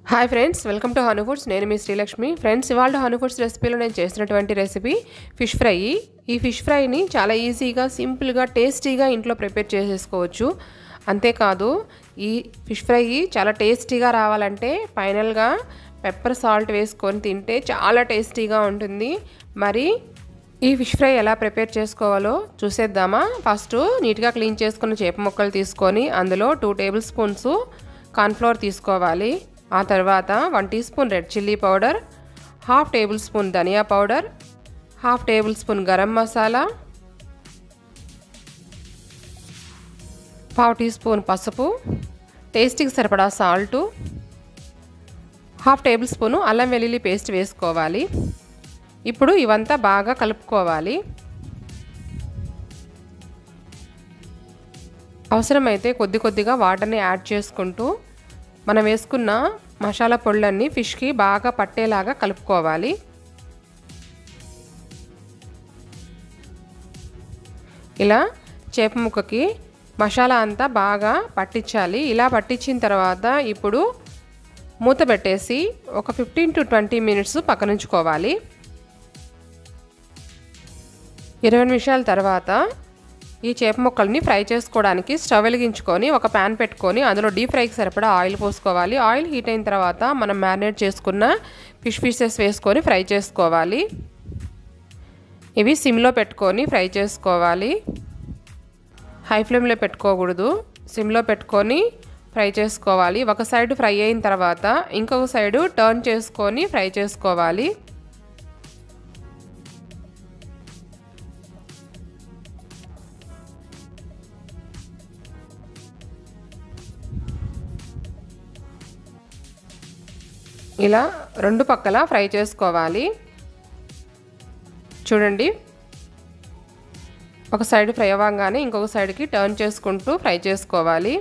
hi friends welcome to Hanu foods నేను మీ Srilakshmi friends ఇవాళ హను ఫుడ్స్ రెసిపీలో నేను చేసినటువంటి రెసిపీ ఫిష్ ఫ్రై ఈ ఫిష్ ఫ్రైని చాలా ఈజీగా సింపుల్గా టేస్టీగా ఇంట్లో ప్రిపేర్ చేసేసుకోవచ్చు అంతేకాదు ఈ ఫిష్ ఫ్రై చాలా టేస్టీగా రావాలంటే ఫైనల్గా పెప్పర్ సాల్ట్ వేసుకొని తింటే చాలా టేస్టీగా ఉంటుంది మరి ఈ ఫిష్ ఫ్రై ఎలా ప్రిపేర్ చేసుకోవాలో చూసేద్దామా ఫస్ట్ నీట్గా క్లీన్ చేసుకున్న చేప ముక్కలు తీసుకొని అందులో టూ టేబుల్ స్పూన్స్ కార్న్ఫ్లవర్ తీసుకోవాలి ఆ తర్వాత one teaspoon red chilli powder half tablespoon ధనియా powder half tablespoon garam masala పావు టీ స్పూన్ పసుపు టేస్ట్కి సరిపడా సాల్టు హాఫ్ టేబుల్ స్పూను అల్లం వెల్లుల్లి పేస్ట్ వేసుకోవాలి ఇప్పుడు ఇవంతా బాగా కలుపుకోవాలి అవసరమైతే కొద్ది కొద్దిగా వాటర్ని యాడ్ చేసుకుంటూ మనం వేసుకున్న మసాలా పొళ్ళన్నీ ఫిష్కి బాగా పట్టేలాగా కలుపుకోవాలి ఇలా చేప ముక్కకి మసాలా అంతా బాగా పట్టించాలి ఇలా పట్టించిన తర్వాత ఇప్పుడు మూత పెట్టేసి ఒక ఫిఫ్టీన్ టు ట్వంటీ మినిట్స్ పక్కనుంచుకోవాలి ఇరవై నిమిషాల తర్వాత ఈ చేప ముక్కల్ని ఫ్రై చేసుకోవడానికి స్టవ్ వెలిగించుకొని ఒక ప్యాన్ పెట్టుకొని అందులో డీప్ ఫ్రైకి సరిపడా ఆయిల్ పోసుకోవాలి ఆయిల్ హీట్ అయిన తర్వాత మనం మ్యారినేట్ చేసుకున్న ఫిష్ పీసెస్ వేసుకొని ఫ్రై చేసుకోవాలి ఇవి సిమ్లో పెట్టుకొని ఫ్రై చేసుకోవాలి హై ఫ్లేమ్లో పెట్టుకోకూడదు సిమ్లో పెట్టుకొని ఫ్రై చేసుకోవాలి ఒక సైడ్ ఫ్రై అయిన తర్వాత ఇంకొక సైడు టర్న్ చేసుకొని ఫ్రై చేసుకోవాలి ఇలా రెండు పక్కల ఫ్రై చేసుకోవాలి చూడండి ఒక సైడ్ ఫ్రై అవ్వగానే ఇంకొక సైడ్కి టర్న్ చేసుకుంటూ ఫ్రై చేసుకోవాలి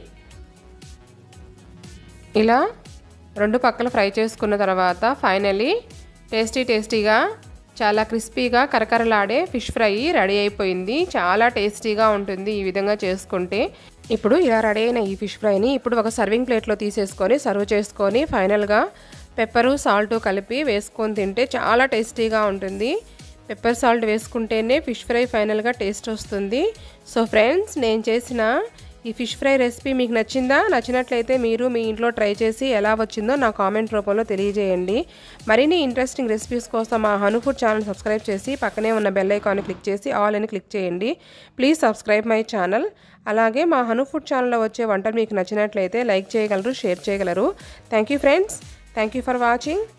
ఇలా రెండు పక్కల ఫ్రై చేసుకున్న తర్వాత ఫైనలీ టేస్టీ టేస్టీగా చాలా క్రిస్పీగా కరకరలాడే ఫిష్ ఫ్రై రెడీ అయిపోయింది చాలా టేస్టీగా ఉంటుంది ఈ విధంగా చేసుకుంటే ఇప్పుడు ఇలా రెడీ అయిన ఈ ఫిష్ ఫ్రైని ఇప్పుడు ఒక సర్వింగ్ ప్లేట్లో తీసేసుకొని సర్వ్ చేసుకొని ఫైనల్గా పెప్పరు సాల్ట్ కలిపి వేసుకొని తింటే చాలా టేస్టీగా ఉంటుంది పెప్పర్ సాల్ట్ వేసుకుంటేనే ఫిష్ ఫ్రై ఫైనల్గా టేస్ట్ వస్తుంది సో ఫ్రెండ్స్ నేను చేసిన ఈ ఫిష్ ఫ్రై రెసిపీ మీకు నచ్చిందా నచ్చినట్లయితే మీరు మీ ఇంట్లో ట్రై చేసి ఎలా వచ్చిందో నా కామెంట్ రూపంలో తెలియజేయండి మరిన్ని ఇంట్రెస్టింగ్ రెసిపీస్ కోసం మా హను ఫుడ్ ఛానల్ సబ్స్క్రైబ్ చేసి పక్కనే ఉన్న బెల్ ఐకాన్ని క్లిక్ చేసి ఆల్ అని క్లిక్ చేయండి ప్లీజ్ సబ్స్క్రైబ్ మై ఛానల్ అలాగే మా హను ఫుడ్ ఛానల్లో వచ్చే వంటలు మీకు నచ్చినట్లయితే లైక్ చేయగలరు షేర్ చేయగలరు thank you friends thank you for watching